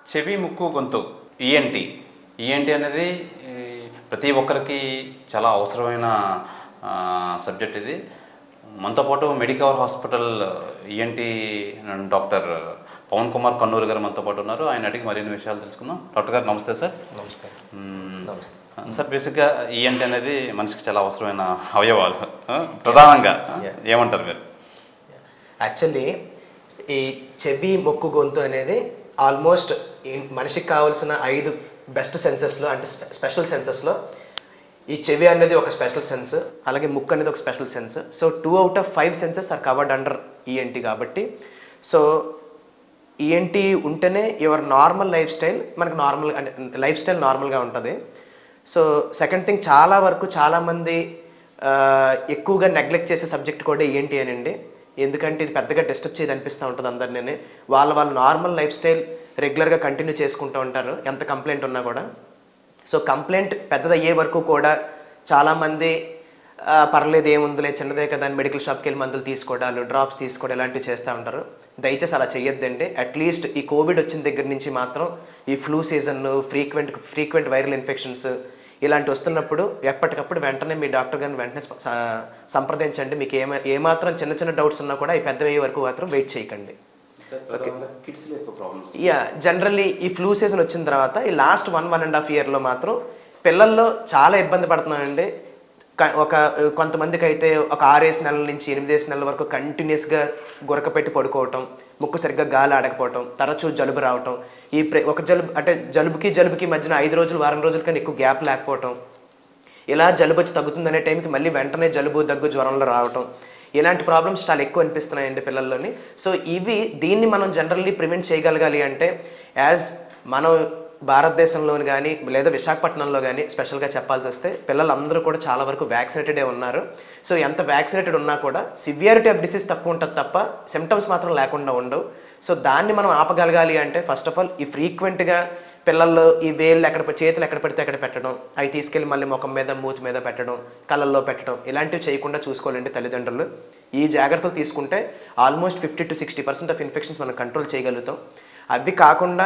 చెవి ముక్కు గొంతు ఈఎన్టీ ఈఎన్టీ అనేది ఈ, ప్రతి ఒక్కరికి చాలా అవసరమైన సబ్జెక్ట్ ఇది మనతో పాటు Medicover hospital ENT doctor Pavan Kumar Kannuru గారు మనతో పాటు ఉన్నారు ఆయన అడిగి మరిన్ని విషయాలు తెలుసుకుందాం డాక్టర్ గారు నమస్తే సార్ నమస్కారం మ్మ్. నమస్తే సార్ బేసిక్గా ఈఎన్టీ అనేది మనిషికి చాలా అవసరమైన అవయవాలు ఆ, ప్రధానంగా ఆ, Yeah. ఏమంటారు మీరు యాక్చువల్లీ ఈ చెవి ముక్కు గొంతు అనేది ఆల్మోస్ట్ మనిషికి కావాల్సిన ఐదు బెస్ట్ సెన్సెస్లో అంటే స్పె- స్పెషల్ సెన్సెస్లో ఈ చెవి అనేది ఒక స్పెషల్ సెన్స్ అలాగే ముక్కు అనేది ఒక special sense so two out of five senses are covered under ENT కాబట్టి సో ఈఎన్టీ ఉంటేనే యువర్ నార్మల్ లైఫ్ స్టైల్ మనకు నార్మల్ అంటే లైఫ్ స్టైల్ నార్మల్గా ఉంటుంది సో సెకండ్ థింగ్ చాలా వరకు చాలామంది ఆ, ఎక్కువగా నెగ్లెక్ట్ చేసే సబ్జెక్ట్ కూడా ఏంటి అని అండి ఎందుకంటే ఇది పెద్దగా డిస్టర్బ్ చేయదు అనిపిస్తూ ఉంటుంది అందరినీ వాళ్ళ వాళ్ళ నార్మల్ లైఫ్ స్టైల్ రెగ్యులర్గా కంటిన్యూ చేసుకుంటూ ఉంటారు ఎంత కంప్లైంట్ ఉన్నా కూడా సో కంప్లైంట్ పెద్దదయ్యే వరకు కూడా చాలామంది ఆ, పర్లేదు ఏముందిలే చిన్నదే కదా అని మెడికల్ షాప్కి వెళ్ళి మందులు తీసుకోవడాలు డ్రాప్స్ తీసుకోవడం ఇలాంటివి చేస్తూ ఉంటారు దయచేసి అలా చేయొద్దండి అట్లీస్ట్ ఈ కోవిడ్ వచ్చిన దగ్గర నుంచి మాత్రం ఈ flu season frequent frequent viral infections ఇలాంటి వస్తున్నప్పుడు ఎప్పటికప్పుడు వెంటనే మీ డాక్టర్ గారిని వెంటనే స- స- సంప్రదించండి మీకు ఏమ ఏమాత్రం చిన్న చిన్న డౌట్స్ ఉన్నా కూడా ఈ పెద్దవయ్యే వరకు మాత్రం వెయిట్ చేయకండి కిడ్స్లో ఎక్కువ ప్రాబ్లమ్ యా జనరల్లీ ఈ ఫ్లూ సీజన్ వచ్చిన తర్వాత ఈ last one one and half ఇయర్లో మాత్రం పిల్లల్లో చాలా ఇబ్బంది పడుతున్నారండి క- ఒక కొంతమందికి అయితే ఒక ఆరేసి నెలల నుంచి ఎనిమిదేసి నెలల వరకు కంటిన్యూస్గా గురక పెట్టి పడుకోవటం ముక్కు సరిగ్గా గాలి ఆడకపోవటం తరచూ జలుబు రావటం ఈ ప్ర- ఒక జలుబు అంటే జలుబుకి జలుబుకి మధ్యన ఐదు రోజులు వారం రోజుల కన్నా ఎక్కువ గ్యాప్ లేకపోవటం ఇలా జలుబు వచ్చి తగ్గుతుందనే టైంకి మళ్ళీ వెంటనే జలుబు దగ్గు జ్వరంలో రావటం ఇలాంటి ప్రాబ్లమ్స్ చాలా ఎక్కువ అనిపిస్తున్నాయండి పిల్లల్లోని సో ఇవి దీన్ని మనం జనరల్లీ ప్రివెంట్ చేయగలగాలి అంటే యాజ్ మనం భారతదేశంలోని కానీ లేదా విశాఖపట్నంలో కానీ స్పెషల్గా చెప్పాల్సి వస్తే పిల్లలందరూ కూడా చాలా వరకు వ్యాక్సినేటెడే ఉన్నారు సో ఎంత వ్యాక్సినేటెడ్ ఉన్నా కూడా సివియారిటీ ఆఫ్ డిసీజ్ తక్కువ ఉంటుంది తప్ప సిమ్టమ్స్ మాత్రం లేకుండా ఉండవు సో దాన్ని మనం ఆపగలగాలి అంటే ఫస్ట్ ఆఫ్ ఆల్ ఈ ఫ్రీక్వెంట్గా పిల్లల్లో ఈ వేళ్ళు ఎక్కడ పె- చేతులు ఎక్కడ పెడితే అక్కడ పెట్టడం అవి తీసుకెళ్ళి మళ్ళీ ముఖం మీద మూతి మీద పెట్టడం కళ్ళల్లో పెట్టడం ఇలాంటివి చేయకుండా చూసుకోవాలండి తల్లిదండ్రులు ఈ జాగ్రత్తలు తీసుకుంటే almost fifty to sixty percent of infections మనం కంట్రోల్ చేయగలుగుతాం అవి కాకుండా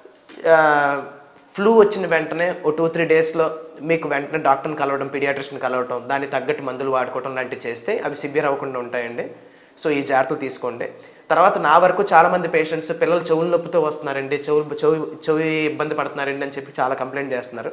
ఫ్లూ వచ్చిన వెంటనే ఓ టూ త్రీ డేస్లో మీకు వెంటనే డాక్టర్ని కలవడం పీడియాట్రిస్ట్ని కలవడం దానికి తగ్గట్టు మందులు వాడుకోవడం లాంటివి చేస్తే అవి సివియర్ అవ్వకుండా ఉంటాయండి సో ఈ జాగ్రత్తలు తీసుకోండి తర్వాత నా వరకు చాలా మంది పేషెంట్స్ పిల్లలు చెవుల నొప్పితో వస్తున్నారండి చెవు చెవి చెవి ఇబ్బంది పడుతున్నారండి అని చెప్పి చాలా కంప్లైంట్ చేస్తున్నారు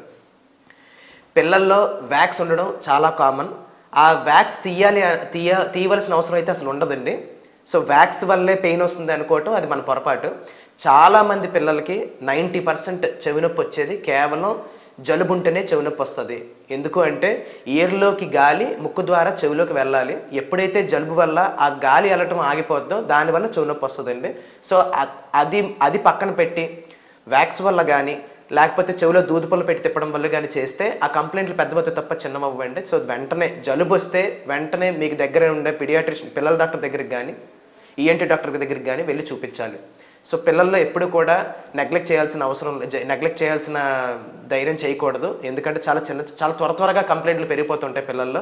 పిల్లల్లో వ్యాక్స్ ఉండడం చాలా కామన్ ఆ వ్యాక్స్ తీయాలి తీయ తీయవలసిన అవసరం అయితే అసలు ఉండదండి సో వ్యాక్స్ వల్లే పెయిన్ వస్తుంది అనుకోవటం అది మన పొరపాటు చాలామంది పిల్లలకి నైంటీ పర్సెంట్ చెవి నొప్పి వచ్చేది కేవలం జలుబు ఉంటేనే చెవి నొప్పి వస్తుంది ఎందుకు అంటే ఇయర్లోకి గాలి ముక్కు ద్వారా చెవిలోకి వెళ్ళాలి ఎప్పుడైతే జలుబు వల్ల ఆ గాలి వెళ్ళటం ఆగిపోద్దో దానివల్ల చెవి నొప్పి వస్తుందండి సో అ- అది అది పక్కన పెట్టి వ్యాక్స్ వల్ల కానీ లేకపోతే చెవిలో దూదుపళ్ళు పెట్టి తిప్పడం వల్ల కానీ చేస్తే ఆ కంప్లైంట్లు పెద్దవద్దు తప్ప చిన్నవ్వండి సో వెంటనే జలుబు వస్తే వెంటనే మీకు దగ్గర ఉండే పిడియాట్రిషియన్ పిల్లల డాక్టర్ దగ్గరికి కానీ ఈఎన్టీ డాక్టర్ దగ్గరికి కానీ వెళ్ళి చూపించాలి సో పిల్లల్లో ఎప్పుడు కూడా నెగ్లెక్ట్ చేయాల్సిన అవసరం నెగ్లెక్ట్ చేయాల్సిన ధైర్యం చేయకూడదు ఎందుకంటే చాలా చిన్న చాలా త్వర త్వరగా కంప్లైంట్లు పెరిగిపోతుంటాయి పిల్లల్లో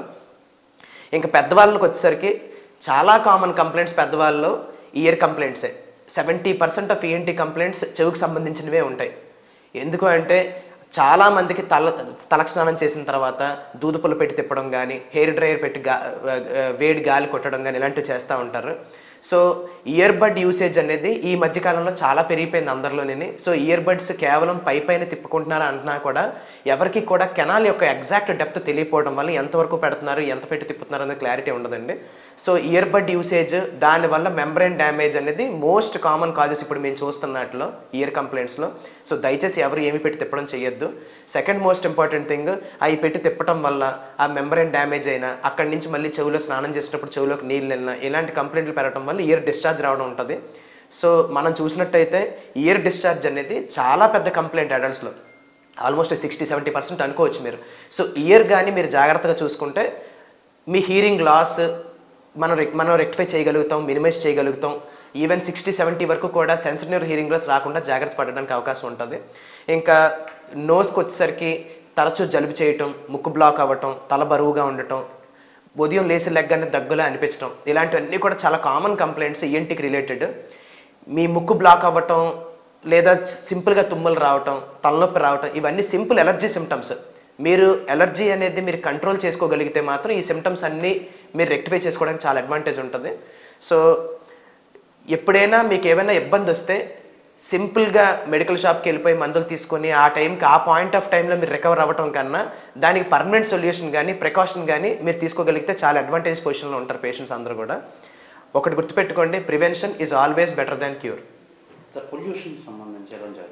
ఇంకా పెద్దవాళ్ళకి వచ్చేసరికి చాలా కామన్ కంప్లైంట్స్ పెద్దవాళ్ళలో ఇయర్ కంప్లైంట్సే seventy percent of ENT complaints చెవికి సంబంధించినవే ఉంటాయి ఎందుకు అంటే చాలా మందికి తల తలస్నానం చేసిన తర్వాత దూదుపులు పెట్టి తిప్పడం కానీ హెయిర్ డ్రైయర్ పెట్టి గా ఆ, వేడి గాలి కొట్టడం కానీ ఇలాంటివి చేస్తూ ఉంటారు సో ఇయర్ బడ్ యూసేజ్ అనేది ఈ మధ్య కాలంలో చాలా పెరిగిపోయింది అందరిలోని సో ఇయర్ బడ్స్ కేవలం పై పైన తిప్పుకుంటున్నారు అంటున్నా కూడా ఎవరికి కూడా కెనాల్ యొక్క ఎగ్జాక్ట్ డెప్త్ తెలియపోవడం వల్ల ఎంతవరకు పెడుతున్నారు ఎంత పెట్టి తిప్పుతున్నారు అనేది క్లారిటీ ఉండదండి సో ఇయర్ బడ్ యూసేజ్ దానివల్ల మెంబ్రెయిన్ డ్యామేజ్ అనేది మోస్ట్ కామన్ కాజెస్ ఇప్పుడు మేము చూస్తున్నట్లో ఇయర్ కంప్లైంట్స్లో సో దయచేసి ఎవరు ఏమి పెట్టి తిప్పడం చేయొద్దు సెకండ్ మోస్ట్ ఇంపార్టెంట్ థింగ్ అవి పెట్టి తిప్పడం వల్ల ఆ మెంబ్రెయిన్ డ్యామేజ్ అయినా అక్కడి నుంచి మళ్ళీ చెవిలో స్నానం చేసేటప్పుడు చెవిలోకి నీళ్ళు వెళ్ళినా ఇలాంటి కంప్లైంట్లు పెరగడం వల్ల ఇయర్ డిశ్చార్జ్ రావడం ఉంటుంది సో మనం చూసినట్టయితే ఇయర్ డిశ్చార్జ్ అనేది చాలా పెద్ద కంప్లైంట్ అడల్ట్స్లో ఆల్మోస్ట్ సిక్స్టీ సెవెంటీ పర్సెంట్ అనుకోవచ్చు మీరు సో ఇయర్ కానీ మీరు జాగ్రత్తగా చూసుకుంటే మీ హీరింగ్ లాస్ మనం రెక్ మనం రెక్టిఫై చేయగలుగుతాం మినిమైజ్ చేయగలుగుతాం ఈవెన్ సిక్స్టీ సెవెంటీ వరకు కూడా సెన్సిటివ్ హీరింగ్ లాస్ రాకుండా జాగ్రత్త పడడానికి అవకాశం ఉంటుంది ఇంకా నోస్కి వచ్చేసరికి తరచూ జలుబు చేయటం ముక్కు బ్లాక్ అవ్వటం తల బరువుగా ఉండటం ఉదయం లేచి లెగ్గానే దగ్గులా అనిపించడం ఇలాంటివన్నీ కూడా చాలా కామన్ కంప్లైంట్స్ ఈఎన్టీకి రిలేటెడ్ మీ ముక్కు బ్లాక్ అవ్వటం లేదా సింపుల్గా తుమ్ములు రావటం తలనొప్పి రావటం ఇవన్నీ సింపుల్ ఎలర్జీ సిమ్టమ్స్ మీరు ఎలర్జీ అనేది మీరు కంట్రోల్ చేసుకోగలిగితే మాత్రం ఈ సిమ్టమ్స్ అన్నీ మీరు రెక్టిఫై చేసుకోవడానికి చాలా అడ్వాంటేజ్ ఉంటుంది సో ఎప్పుడైనా మీకు ఏమైనా ఇబ్బంది వస్తే సింపుల్గా మెడికల్ షాప్కి వెళ్ళిపోయి మందులు తీసుకొని ఆ టైంకి ఆ పాయింట్ ఆఫ్ టైంలో మీరు రికవర్ అవ్వటం కన్నా దానికి పర్మనెంట్ సొల్యూషన్ కానీ ప్రికాషన్ కానీ మీరు తీసుకోగలిగితే చాలా అడ్వాంటేజ్ పొజిషన్లో ఉంటారు పేషెంట్స్ అందరూ కూడా ఒకటి గుర్తుపెట్టుకోండి prevention is always better than cure sir pollution సంబంధించి ఎలా జరుగుతుంది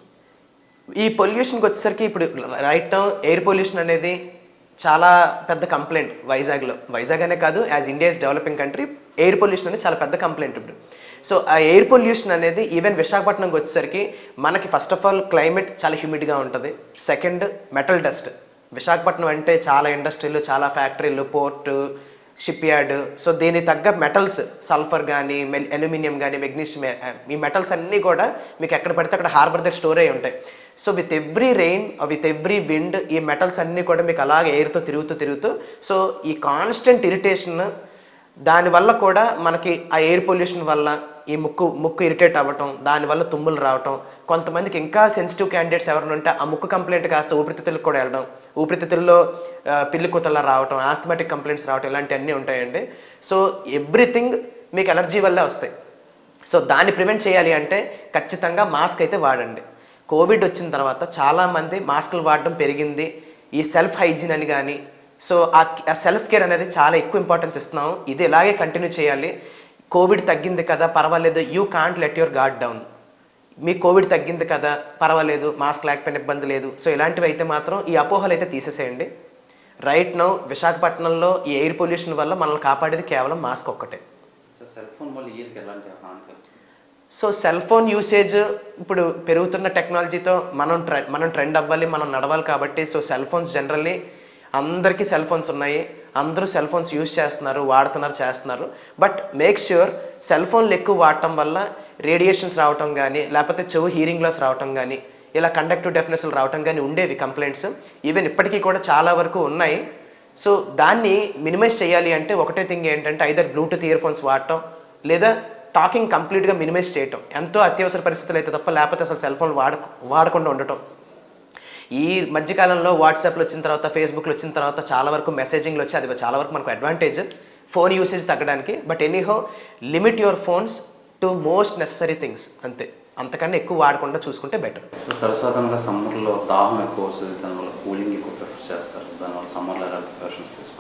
ఈ పొల్యూషన్కి వచ్చేసరికి ఇప్పుడు రైట్ నౌ ఎయిర్ పొల్యూషన్ అనేది చాలా పెద్ద కంప్లైంట్ వైజాగ్లో వైజాగ్ అనే కాదు as India is developing country air pollution అనేది చాలా పెద్ద కంప్లైంట్ ఇప్పుడు సో ఆ ఎయిర్ పొల్యూషన్ అనేది ఈవెన్ విశాఖపట్నంకి వచ్చేసరికి మనకి ఫస్ట్ ఆఫ్ ఆల్ క్లైమేట్ చాలా హ్యూమిడ్గా ఉంటుంది సెకండ్ మెటల్ డస్ట్ విశాఖపట్నం అంటే చాలా ఇండస్ట్రీలు చాలా ఫ్యాక్టరీలు పోర్టు షిప్ యార్డ్ సో దీనికి తగ్గ మెటల్స్ సల్ఫర్ కానీ అల్యూమినియం కానీ మెగ్నీషియం ఈ మెటల్స్ అన్నీ కూడా మీకు ఎక్కడ పడితే అక్కడ హార్బర్ దగ్గర స్టోర్ అయి ఉంటాయి so with every rain with every wind ఈ మెటల్స్ అన్నీ కూడా మీకు అలాగే ఎయిర్తో తిరుగుతూ తిరుగుతూ సో ఈ కాన్స్టెంట్ ఇరిటేషన్ దానివల్ల కూడా మనకి ఆ ఎయిర్ పొల్యూషన్ వల్ల ఈ ముక్కు ముక్కు ఇరిటేట్ అవ్వటం దానివల్ల తుమ్ములు రావటం కొంతమందికి ఇంకా సెన్సిటివ్ క్యాండిడేట్స్ ఎవరైనా ఉంటే ఆ ముక్కు కంప్లైంట్ కాస్త ఊపిరితిత్తులకు కూడా వెళ్ళడం ఊపిరితిత్తుల్లో ఆ, పిల్లి కూతల రావటం ఆస్థమాటిక్ కంప్లైంట్స్ రావటం ఇలాంటివన్నీ ఉంటాయండి సో ఎవ్రీథింగ్ మీకు ఎలర్జీ వల్లే వస్తాయి సో దాన్ని ప్రివెంట్ చేయాలి అంటే ఖచ్చితంగా మాస్క్ అయితే వాడండి కోవిడ్ వచ్చిన తర్వాత చాలామంది మాస్కులు వాడడం పెరిగింది ఈ సెల్ఫ్ హైజీన్ అని కానీ సో ఆ సెల్ఫ్ కేర్ అనేది చాలా ఎక్కువ ఇంపార్టెన్స్ ఇస్తున్నాం ఇది ఇలాగే కంటిన్యూ చేయాలి కోవిడ్ తగ్గింది కదా పర్వాలేదు you can't let your guard down మీ కోవిడ్ తగ్గింది కదా పర్వాలేదు మాస్క్ లేకపోయిన ఇబ్బంది లేదు సో ఇలాంటివి అయితే మాత్రం ఈ అపోహలు అయితే తీసేసేయండి రైట్ నౌ విశాఖపట్నంలో ఈ ఎయిర్ పొల్యూషన్ వల్ల మనల్ని కాపాడేది కేవలం మాస్క్ ఒక్కటే సార్ సెల్ ఫోన్ వల్ల ఇయర్కి ఎలాంటి హాని కలుగుతుంది సో సెల్ ఫోన్ యూసేజ్ ఇప్పుడు పెరుగుతున్న టెక్నాలజీతో మనం ట్రె మనం ట్రెండ్ అవ్వాలి మనం నడవాలి కాబట్టి సో సెల్ ఫోన్స్ జనరల్లీ అందరికీ సెల్ ఫోన్స్ ఉన్నాయి అందరూ సెల్ ఫోన్స్ యూజ్ చేస్తున్నారు వాడుతున్నారు చేస్తున్నారు బట్ మేక్ ష్యూర్ సెల్ ఫోన్లు ఎక్కువ వాడటం వల్ల రేడియేషన్స్ రావటం కానీ లేకపోతే చెవు హీరింగ్ లాస్ రావటం కానీ ఇలా కండక్టివ్ డెఫినెస్లు రావటం కానీ ఉండేవి కంప్లైంట్స్ ఈవెన్ ఇప్పటికీ కూడా చాలా వరకు ఉన్నాయి సో దాన్ని మినిమైజ్ చేయాలి అంటే ఒకటే థింగ్ ఏంటంటే ఐదర్ బ్లూటూత్ ఇయర్ ఫోన్స్ వాడటం లేదా టాకింగ్ కంప్లీట్గా మినిమైజ్ చేయటం ఎంతో అత్యవసర పరిస్థితులు అయితే తప్ప లేకపోతే అసలు సెల్ ఫోన్ వాడ వాడకుండా ఉండటం ఈ మధ్యకాలంలో వాట్సాప్లో వచ్చిన తర్వాత ఫేస్బుక్లో వచ్చిన తర్వాత చాలా వరకు మెసేజింగ్లు వచ్చి అది చాలా వరకు మనకు అడ్వాంటేజ్ ఫోన్ యూసేజ్ తగ్గడానికి but anyhow limit your phones to most necessary things అంతే అంతకన్నా ఎక్కువ వాడకుండా చూసుకుంటే బెటర్ సో సర్వసాధారణంగా సమ్మర్లో దాహం ఎక్కువ వస్తుంది దానివల్ల కూలింగ్ ఎక్కువ ప్రిఫర్ చేస్తారు దానివల్ల సమ్మర్లో ఎలాంటి ప్రికాషన్స్ తీసుకోవాలి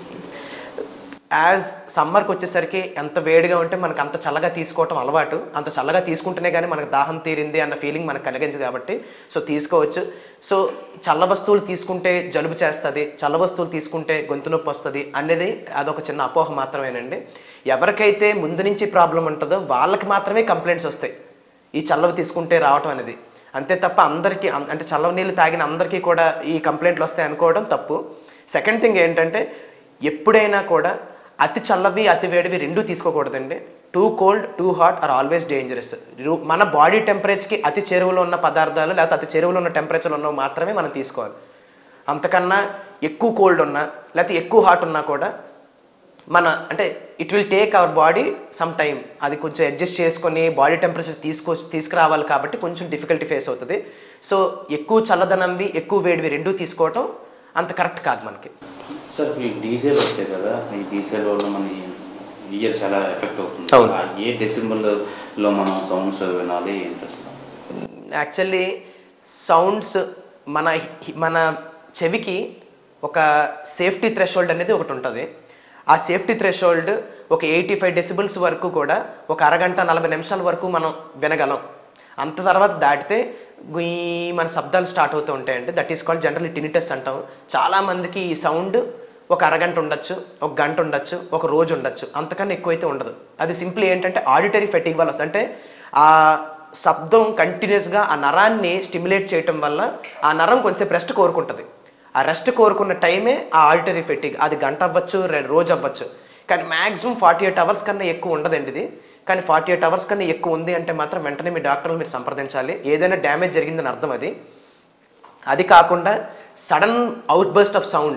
యాజ్ సమ్మర్కి వచ్చేసరికి ఎంత వేడిగా ఉంటే మనకు అంత చల్లగా తీసుకోవటం అలవాటు అంత చల్లగా తీసుకుంటేనే కానీ మనకు దాహం తీరింది అన్న ఫీలింగ్ మనకు కలిగించదు కాబట్టి సో తీసుకోవచ్చు సో చల్ల వస్తువులు తీసుకుంటే జలుబు చేస్తుంది చల్ల వస్తువులు తీసుకుంటే గొంతు నొప్పి వస్తుంది అనేది అదొక చిన్న అపోహ మాత్రమేనండి ఎవరికైతే ముందు నుంచి ప్రాబ్లం ఉంటుందో వాళ్ళకి మాత్రమే కంప్లైంట్స్ వస్తాయి ఈ చల్లవి తీసుకుంటే రావటం అనేది అంతే తప్ప అందరికీ అం- అంటే చల్లవ నీళ్ళు తాగిన అందరికీ కూడా ఈ కంప్లైంట్లు వస్తాయి అనుకోవడం తప్పు సెకండ్ థింగ్ ఏంటంటే ఎప్పుడైనా కూడా అతి చల్లవి అతి వేడివి రెండూ తీసుకోకూడదండి too cold too hot are always dangerous మన బాడీ టెంపరేచర్కి అతి చెరువులో ఉన్న పదార్థాలు లేకపోతే అతి చెరువులో ఉన్న టెంపరేచర్లో ఉన్నవి మాత్రమే మనం తీసుకోవాలి అంతకన్నా ఎక్కువ కోల్డ్ ఉన్నా లేకపోతే ఎక్కువ హాట్ ఉన్నా కూడా మన అంటే it will take our body some time అది కొంచెం అడ్జస్ట్ చేసుకొని బాడీ టెంపరేచర్ తీసుకో తీసుకురావాలి కాబట్టి కొంచెం డిఫికల్టీ ఫేస్ అవుతుంది సో ఎక్కువ చల్లదనంవి ఎక్కువ వేడివి రెండూ తీసుకోవటం అంత కరెక్ట్ కాదు మనకి సార్ ఇప్పుడు ఈ డీజిల్ వస్తాయి కదా ఈ డీజిల్ వల్ల మన ఇయర్ చాలా ఎఫెక్ట్ అవుతుంది అవును. ఆ ఏ డెసిబుల్లో మనం సౌండ్స్ వినాలి ఏంటి అసలు యాక్చువల్లీ సౌండ్స్ మన హి- మన చెవికి ఒక సేఫ్టీ థ్రెషోల్డ్ అనేది ఒకటి ఉంటుంది ఆ సేఫ్టీ థ్రెషోల్డ్ ఒక ఎయిటీ ఫైవ్ డెసిబుల్స్ వరకు కూడా ఒక అరగంట నలభై నిమిషాల వరకు మనం వినగలం అంత తర్వాత దాటితే ఈ మన శబ్దాలు స్టార్ట్ అవుతూ ఉంటాయండి that is called general tinnitus అంటాం చాలామందికి ఈ సౌండ్ ఒక అరగంట ఉండొచ్చు ఒక గంట ఉండొచ్చు ఒక రోజు ఉండొచ్చు అంతకన్నా ఎక్కువైతే ఉండదు అది సింపుల్ ఏంటంటే ఆడిటరీ ఫెటిక్ వల్ల వస్తుంది అంటే ఆ శబ్దం కంటిన్యూస్గా ఆ నరాన్ని స్టిమ్యులేట్ చేయటం వల్ల ఆ నరం కొంచెం రెస్ట్ కోరుకుంటుంది ఆ రెస్ట్ కోరుకున్న టైమే ఆ ఆడిటరీ ఫెటిక్ అది గంట అవ్వచ్చు రె- రోజు అవ్వచ్చు కానీ మ్యాక్సిమం ఫార్టీ ఎయిట్ అవర్స్ కన్నా ఎక్కువ ఉండదండి ఇది కానీ ఫార్టీ ఎయిట్ అవర్స్ కన్నా ఎక్కువ ఉంది అంటే మాత్రం వెంటనే మీ డాక్టర్ని మీరు సంప్రదించాలి ఏదైనా డ్యామేజ్ జరిగిందని అర్థం అది అది కాకుండా sudden outburst of sound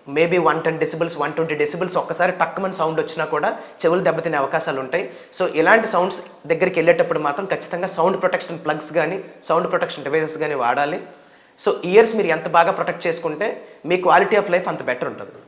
maybe one ten decibels one twenty decibels ఒక్కసారి టక్కుమని సౌండ్ వచ్చినా కూడా చెవులు దెబ్బతినే అవకాశాలు ఉంటాయి సో ఇలాంటి సౌండ్స్ దగ్గరికి వెళ్ళేటప్పుడు మాత్రం ఖచ్చితంగా సౌండ్ ప్రొటెక్షన్ ప్లగ్స్ కానీ సౌండ్ ప్రొటెక్షన్ డివైసెస్ కానీ వాడాలి సో ఇయర్స్ మీరు ఎంత బాగా ప్రొటెక్ట్ చేసుకుంటే మీ క్వాలిటీ ఆఫ్ లైఫ్ అంత బెటర్ ఉంటుంది